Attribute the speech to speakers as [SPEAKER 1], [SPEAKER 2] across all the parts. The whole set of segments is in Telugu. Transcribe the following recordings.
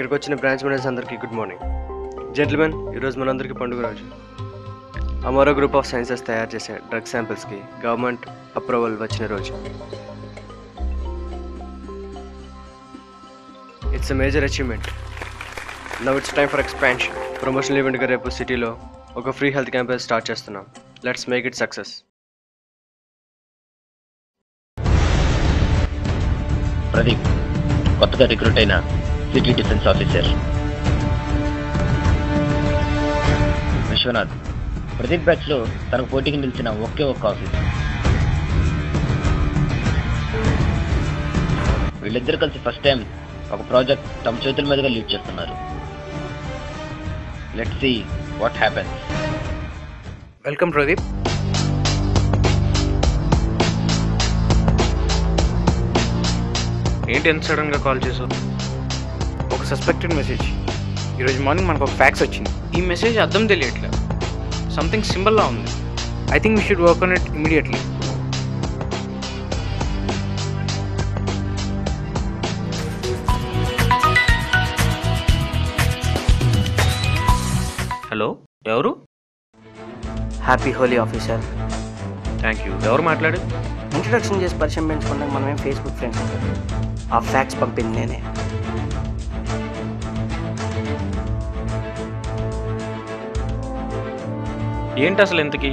[SPEAKER 1] ఇక్కడికి వచ్చిన బ్రాంచ్ మేనేజర్స్ అందరికీ గుడ్ మార్నింగ్ జెంటిల్మెన్ ఈరోజు మనందరికీ పండుగ రోజు అమరో గ్రూప్ ఆఫ్ సైన్సెస్ తయారు చేసే డ్రగ్ శాంపిల్స్కి గవర్నమెంట్ అప్రూవల్ వచ్చిన రోజు it's a major achievement now it's time for expansion promotional ఈవెంట్గా రేపు సిటీలో ఒక ఫ్రీ హెల్త్ క్యాంపెయిన్ స్టార్ట్ చేస్తున్నాం let's make it success
[SPEAKER 2] Pradeep కొత్తగా రిక్రూట్ అయిన city defence officer Vishwanath Pradeep batch లో తనకు పోటీకి నిలిచిన ఒకే ఒక్క ఆఫీసర్ వీళ్ళిద్దరు కలిసి ఫస్ట్ టైం ఒక ప్రాజెక్ట్ తమ చేతుల మీదుగా లీడ్ చేస్తున్నారు let see what happens
[SPEAKER 3] welcome Pradeep
[SPEAKER 4] ఏంటి ఎంత సడన్గా కాల్ చేసావు
[SPEAKER 3] ఒక సస్పెక్టెడ్ మెసేజ్ ఈరోజు మార్నింగ్ మనకు ఒక ఫ్యాక్స్ వచ్చింది ఈ మెసేజ్ అర్థం తెలియట్లేదు సంథింగ్ సింబల్లా ఉంది I think we should work on it immediately
[SPEAKER 4] hello ఎవరు
[SPEAKER 5] happy Holi officer
[SPEAKER 4] thank you ఎవరు మాట్లాడు
[SPEAKER 5] ఇంట్రడక్షన్ చేసి పరిచయం పెంచుకున్నాక మనమేం ఫేస్బుక్ ఫ్రెండ్స్ ఆ ఫ్యాక్స్ పంపింది నేనే
[SPEAKER 4] ఏంటి అసలు ఎంతకి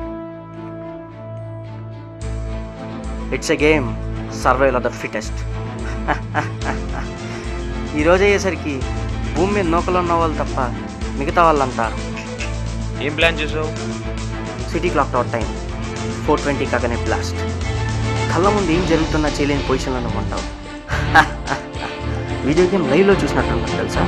[SPEAKER 5] it's a game survival of the fittest ఈరోజు అయ్యేసరికి భూమి మీద నూకలు ఉన్న వాళ్ళు తప్ప మిగతా వాళ్ళంతా
[SPEAKER 4] ఏం ప్లాన్ చేసావు
[SPEAKER 5] city clock tower time four twenty కాగానే బ్లాస్ట్ కళ్ళ ముందు ఏం జరుగుతున్నా చేయలేని పొజిషన్లో ఉంటావు వీడియో గేమ్ లైవ్లో చూసినట్టు తెలుసా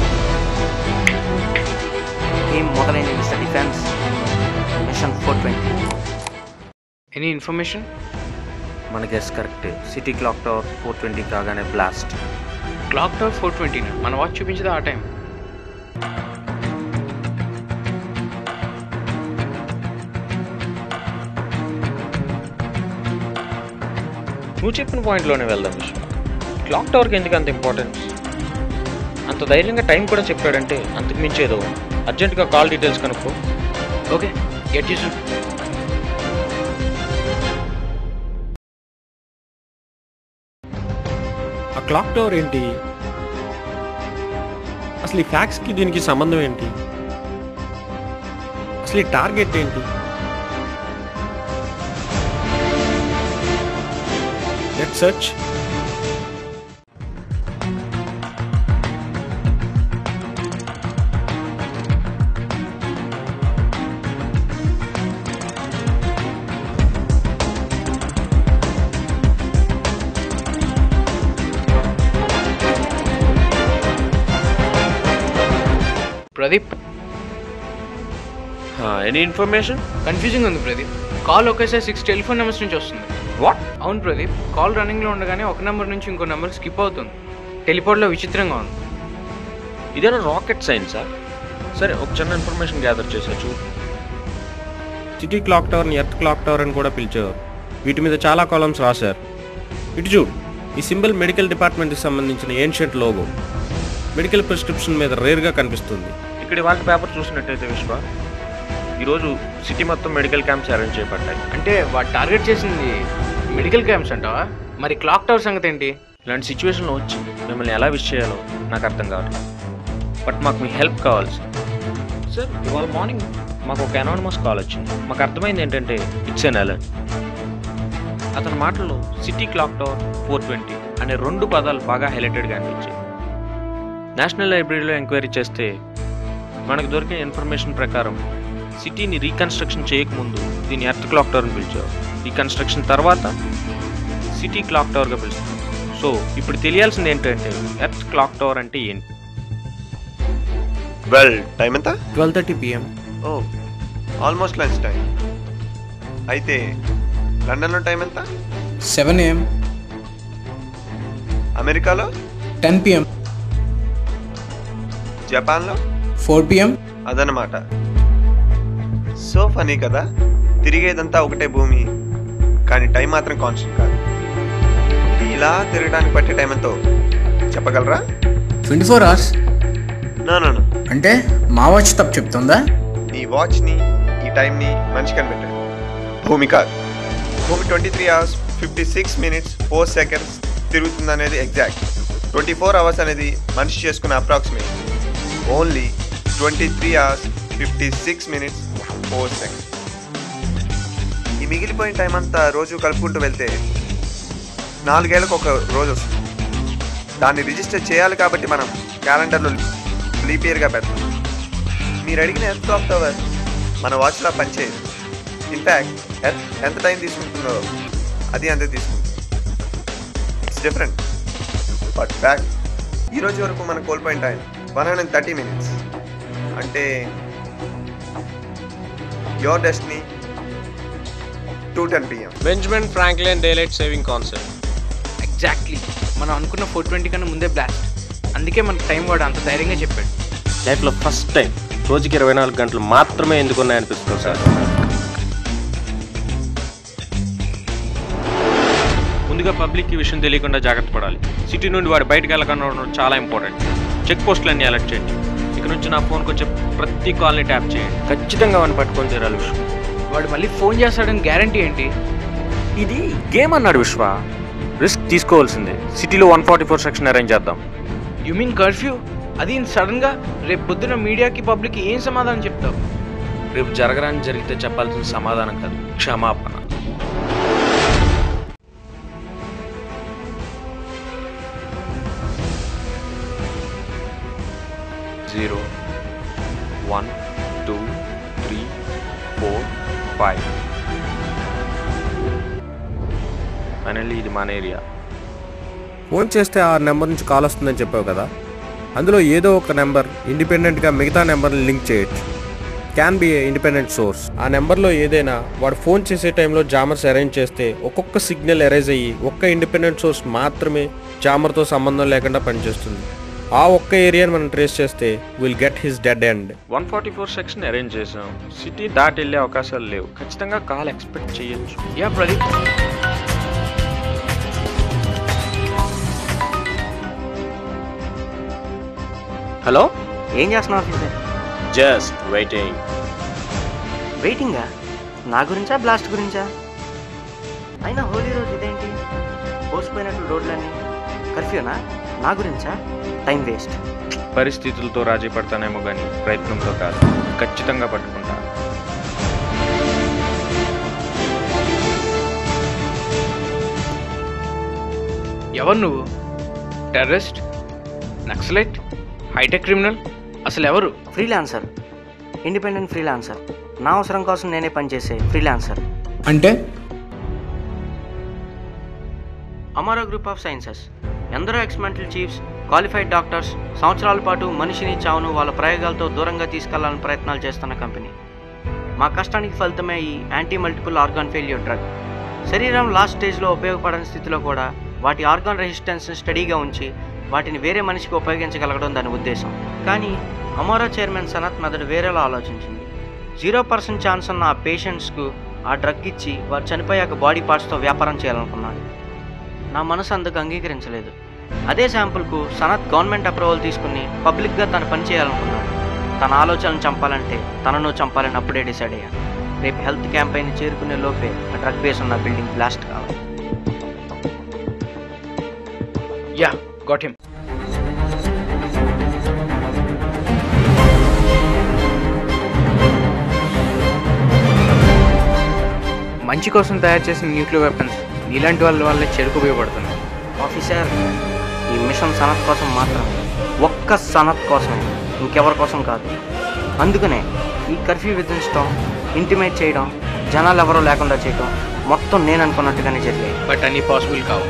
[SPEAKER 5] గేమ్ మొదలైంది mister defence mission four twenty
[SPEAKER 3] any information
[SPEAKER 4] మన guess correct city clock tower four twenty కాగానే బ్లాస్ట్
[SPEAKER 3] క్లాక్ టవర్ ఫోర్ ట్వంటీనా మన వాచ్ చూపించదా ఆ టైం
[SPEAKER 4] నువ్వు చెప్పిన పాయింట్లోనే వెళ్దాం విశ్వ క్లాక్ టవర్కి ఎందుకు అంత ఇంపార్టెన్స్ అంత ధైర్యంగా టైం కూడా చెప్పాడంటే అంతకు మించి ఏదో అర్జెంటుగా కాల్ డీటెయిల్స్ కనుక్కో
[SPEAKER 3] ఓకే గెట్ యూస్
[SPEAKER 6] ఆ క్లాక్ టవర్ ఏంటి అసలు ఈ ఫ్యాక్స్కి దీనికి సంబంధం ఏంటి అసలు ఈ టార్గెట్ ఏంటి let search
[SPEAKER 3] Pradeep
[SPEAKER 4] any information
[SPEAKER 3] confusing ఉంది ప్రదీప్ కాల్ ఒకేసారి సిక్స్ టెలిఫోన్ నెంబర్స్ నుంచి వస్తుంది
[SPEAKER 4] వాట్
[SPEAKER 3] అవును ప్రదీప్ కాల్ రన్నింగ్లో ఉండగానే ఒక నెంబర్ నుంచి ఇంకో నెంబర్ స్కిప్ అవుతుంది టెలిపోర్ట్లో విచిత్రంగా ఉంది
[SPEAKER 4] ఇదేనా రాకెట్ సైన్సా సరే ఒక చిన్న ఇన్ఫర్మేషన్ గ్యాదర్ చేసా చూ
[SPEAKER 6] సిటీ క్లాక్ టవర్ని ఎర్త్ క్లాక్ టవర్ అని కూడా పిలిచారు వీటి మీద చాలా కాలమ్స్ రాశారు ఇటు చూడు ఈ సింబల్ మెడికల్ డిపార్ట్మెంట్కి సంబంధించిన ఏన్షియంట్ లోగో మెడికల్ ప్రిస్క్రిప్షన్ మీద రేర్గా కనిపిస్తుంది
[SPEAKER 4] ఇక్కడ వాళ్ళ పేపర్ చూసినట్టయితే విశ్వ ఈరోజు సిటీ మొత్తం మెడికల్ క్యాంప్స్ అరేంజ్ చేయబడ్డాయి
[SPEAKER 3] అంటే వాడు టార్గెట్ చేసింది మెడికల్ క్యాంప్స్ అంటావా మరి క్లాక్ టవర్ సంగతి ఏంటి
[SPEAKER 4] ఇలాంటి సిచ్యువేషన్లో వచ్చి మిమ్మల్ని ఎలా విష్ చేయాలో నాకు అర్థం కావట్లేదు బట్ మాకు మీ హెల్ప్ కావాలి సార్ ఇవాళ మార్నింగ్ మాకు ఒక అనానమస్ కాల్ వచ్చింది మాకు అర్థమైంది ఏంటంటే ఇట్స్ ఎన్ అలర్ట్ అతని మాటల్లో city clock tower four twenty అనే రెండు పదాలు బాగా హైలైటెడ్గా అనిపించాయి నేషనల్ లైబ్రరీలో ఎంక్వైరీ చేస్తే మనకు దొరికిన ఇన్ఫర్మేషన్ ప్రకారం సిటీని రీకన్స్ట్రక్షన్ చేయకముందు దీన్ని ఎర్త్ క్లాక్ టవర్ అని పిలిచారు రీకన్స్ట్రక్షన్ తర్వాత సిటీ క్లాక్ టవర్గా పిలుస్తారు సో ఇప్పుడు తెలియాల్సింది ఏంటంటే ఎర్త్ క్లాక్ టవర్ అంటే ఏంటి
[SPEAKER 7] వెల్ టైం ఎంత
[SPEAKER 6] twelve thirty PM
[SPEAKER 7] oh almost lunch time అయితే లండన్లో టైం ఎంత
[SPEAKER 8] సెవెన్ ఏఎం
[SPEAKER 7] అమెరికాలో
[SPEAKER 8] టెన్ పిఎం
[SPEAKER 7] జపాన్లో
[SPEAKER 8] ఫోర్ పిఎం
[SPEAKER 7] అదనమాట సో ఫనీ కదా తిరిగేదంతా ఒకటే భూమి కానీ టైం మాత్రం కాన్స్టెంట్ కాదు ఇలా తిరగడానికి పట్టే టైం ఎంతో చెప్పగలరా
[SPEAKER 8] twenty four hours
[SPEAKER 7] no no no
[SPEAKER 8] అంటే మా వాచ్ తప్పు చెప్తుందా
[SPEAKER 7] నీ వాచ్ని ఈ టైంని మనిషి కనిపెట్టాడు భూమి కాదు భూమి twenty three hours fifty six minutes four seconds తిరుగుతుంది అనేది ఎగ్జాక్ట్ ట్వంటీ ఫోర్ అవర్స్ అనేది మనిషి చేసుకున్న approximate only twenty three hours fifty six minutes four seconds ఈ మిగిలిపోయిన టైం అంతా రోజు కలుపుకుంటూ వెళ్తే నాలుగేళ్లకు ఒక రోజు వస్తుంది దాన్ని రిజిస్టర్ చేయాలి కాబట్టి మనం క్యాలెండర్లో లీప్ ఇయర్గా పెడతాం మీరు అడిగిన ఎర్త్ అక్టోబర్ మన వాచ్లా పనిచేయదు ఇన్ఫ్యాక్ట్ ఎర్త్ ఎంత టైం తీసుకుంటుందో అది అంతే తీసుకుంటుంది ఇట్స్ డిఫరెంట్ బట్ ఫ్యాక్ట్ ఈ రోజు వరకు మనం కోల్పోయిన time one hundred thirty minutes అంటే your destiny two ten PM
[SPEAKER 6] Benjamin Franklin daylight saving concept
[SPEAKER 3] exactly మనం అనుకున్న ఫోర్ ట్వంటీ కన్నా ముందే బ్లాస్ట్ అందుకే మనకు టైం వాడు అంత ధైర్యంగా చెప్పాడు
[SPEAKER 6] లైఫ్లో ఫస్ట్ టైం రోజుకి ఇరవై నాలుగు గంటలు మాత్రమే ఎందుకున్నాయనిపిస్తుంది సార్
[SPEAKER 4] ముందుగా పబ్లిక్ ఈ విషయం తెలియకుండా జాగ్రత్త పడాలి సిటీ నుండి వాడు బయటకు వెళ్ళకుండా ఉండడం చాలా ఇంపార్టెంట్ చెక్ పోస్టులన్నీ అలర్ట్ చేయండి ఇక నుంచి నా ఫోన్కి వచ్చే ప్రతి కాల్ని ట్యాప్ చేయండి ఖచ్చితంగా వాడిని పట్టుకొని తీరాలి విశ్వ
[SPEAKER 3] వాడు మళ్ళీ ఫోన్ చేస్తాడని గ్యారంటీ ఏంటి
[SPEAKER 4] ఇది గేమ్ అన్నాడు విశ్వ రిస్క్ తీసుకోవాల్సిందే సిటీలో one forty four section arrange చేద్దాం
[SPEAKER 3] యు మీన్ కర్ఫ్యూ అది సడన్గా రేపు పొద్దున మీడియాకి పబ్లిక్కి ఏం సమాధానం చెప్తావు
[SPEAKER 4] రేపు జరగరాని జరిగితే చెప్పాల్సిన సమాధానం కాదు క్షమాపణ zero one two three four five finally ఇది మన ఏరియా
[SPEAKER 6] ఫోన్ చేస్తే ఆ నెంబర్ నుంచి కాల్ వస్తుందని చెప్పావు కదా అందులో ఏదో ఒక నెంబర్ ఇండిపెండెంట్గా మిగతా నెంబర్ని లింక్ చేయొచ్చు can be a independent source ఆ నెంబర్లో ఏదైనా వాడు ఫోన్ చేసే టైంలో జామర్స్ అరేంజ్ చేస్తే ఒక్కొక్క సిగ్నల్ అరేంజ్ అయ్యి ఒక్క ఇండిపెండెంట్ సోర్స్ మాత్రమే జామర్తో సంబంధం లేకుండా పనిచేస్తుంది ఆ ఒక్క ఏరియాని మనం ట్రేస్ చేస్తే will get his dead end
[SPEAKER 4] one forty four section arrange చేసాం సిటీ దాటి వెళ్ళే అవకాశాలు లేవు ఖచ్చితంగా కాల్ ఎక్స్పెక్ట్ చేయొచ్చు
[SPEAKER 3] యా ప్రదీప్
[SPEAKER 4] హలో
[SPEAKER 5] ఏం చేస్తున్నావు ఆఫీసర్
[SPEAKER 6] జస్ట్ వెయిటింగ్
[SPEAKER 5] వెయిటింగా నా గురించా బ్లాస్ట్ గురించా అయినా హోలీ రోజు ఇదేంటి పోసిపోయినట్లు రోడ్లన్నీ కర్ఫ్యూనా నా గురించా టైం వేస్ట్
[SPEAKER 4] పరిస్థితులతో రాజీ పడతానేమో కానీ ప్రయత్నంతో కాదు ఖచ్చితంగా పట్టుకుంటా
[SPEAKER 3] ఎవరు నువ్వు టెర్రరిస్ట్ నక్సలైట్ హైటెక్ క్రిమినల్ అసలు ఎవరు
[SPEAKER 5] ఫ్రీలాన్సర్ ఇండిపెండెంట్ ఫ్రీలాన్సర్ నా అవసరం కోసం నేనే పనిచేసే ఫ్రీలాన్సర్
[SPEAKER 8] అంటే
[SPEAKER 5] అమారో గ్రూప్ ఆఫ్ సైన్సెస్ ఎందరో ఎక్స్మెంటల్ చీఫ్స్ క్వాలిఫైడ్ డాక్టర్స్ సంవత్సరాల పాటు మనిషిని చావును వాళ్ళ ప్రయోగాలతో దూరంగా తీసుకెళ్లాలని ప్రయత్నాలు చేస్తున్న కంపెనీ మా కష్టానికి ఫలితమే ఈ anti multiple organ failure drug శరీరం లాస్ట్ స్టేజ్లో ఉపయోగపడని స్థితిలో కూడా వాటి ఆర్గాన్ రెసిస్టెన్స్ని స్టడీగా ఉంచి వాటిని వేరే మనిషికి ఉపయోగించగలగడం దాని ఉద్దేశం కానీ అమోరా చైర్మన్ సనత్ మెదడు వేరేలా ఆలోచించింది జీరో పర్సెంట్ ఛాన్స్ ఉన్న ఆ పేషెంట్స్కు ఆ డ్రగ్ ఇచ్చి వారు చనిపోయాక బాడీ పార్ట్స్తో వ్యాపారం చేయాలనుకున్నాడు నా మనసు అందుకు అంగీకరించలేదు అదే శాంపుల్కు సనత్ గవర్నమెంట్ అప్రూవల్ తీసుకుని పబ్లిక్గా తను పని చేయాలనుకున్నాడు తన ఆలోచనలు చంపాలంటే తనను చంపాలని అప్పుడే డిసైడ్ అయ్యాను రేపు హెల్త్ క్యాంపైన్ చేరుకునే లోపే ఆ డ్రగ్ బేస్ ఉన్న బిల్డింగ్ బ్లాస్ట్ కావాలి
[SPEAKER 3] యా గాట్ హిమ్ మంచి కోసం తయారు చేసిన న్యూక్లియర్ వెపన్స్ నీలాంటి వాళ్ళ వల్లే చెడుకు ఉపయోగపడుతున్నాయి
[SPEAKER 5] ఆఫీసర్ ఈ మిషన్ సనత్ కోసం మాత్రం ఒక్క సనత్ కోసమే ఇంకెవరి కోసం కాదు అందుకనే ఈ కర్ఫ్యూ విధించడం ఇంటిమేట్ చేయడం జనాలు ఎవరో లేకుండా చేయడం మొత్తం నేను అనుకున్నట్టుగానే జరిగాయి
[SPEAKER 3] బట్ అన్నీ పాసిబుల్ కావు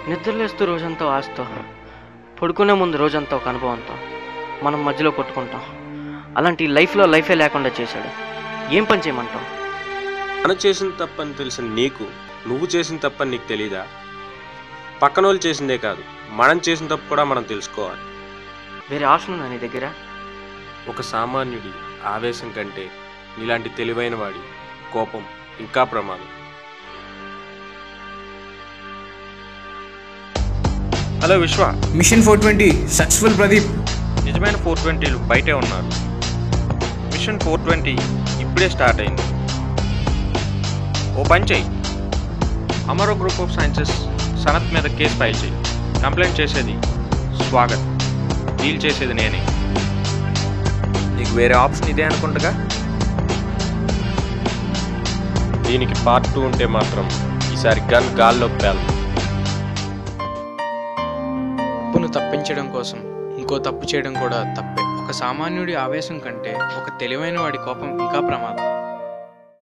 [SPEAKER 5] నిద్రలేస్తూ రోజంతా ఆశతో పడుకునే ముందు రోజంతా ఒక అనుభవంతో మనం మధ్యలో కొట్టుకుంటాం అలాంటి లైఫ్లో లైఫే లేకుండా చేశాడు ఏం పని చేయమంటావు
[SPEAKER 6] మనం చేసిన తప్పని తెలిసిన నీకు నువ్వు చేసిన తప్పని నీకు తెలీదా పక్కన వాళ్ళు చేసిందే కాదు మనం చేసిన తప్పు కూడా మనం తెలుసుకోవాలి
[SPEAKER 5] వేరే ఆప్షన్ ఉందా నీ దగ్గర
[SPEAKER 6] ఒక సామాన్యుడి ఆవేశం కంటే ఇలాంటి తెలివైన వాడి కోపం ఇంకా ప్రమాదం
[SPEAKER 4] hello Vishwa
[SPEAKER 8] mission four twenty successful Pradeep
[SPEAKER 4] నిజమైన ఫోర్ ట్వంటీలు బయటే ఉన్నారు మిషన్ ఫోర్ ట్వంటీ ఇప్పుడే స్టార్ట్ అయింది ఓ పని చెయ్యి Amaro group of sciences Sanat మీద కేసు ఫైల్ చేయి కంప్లైంట్ చేసేది స్వాగత్ డీల్ చేసేది నేనే నీకు వేరే ఆప్షన్ ఇదే అనుకుంటగా
[SPEAKER 6] దీనికి పార్ట్ టూ ఉంటే మాత్రం ఈసారి గన్ గాల్లో పేలం
[SPEAKER 3] తప్పును తప్పించడం కోసం ఇంకో తప్పు చేయడం కూడా తప్పే ఒక సామాన్యుడి ఆవేశం కంటే ఒక తెలివైన వాడి కోపం ఇంకా ప్రమాదం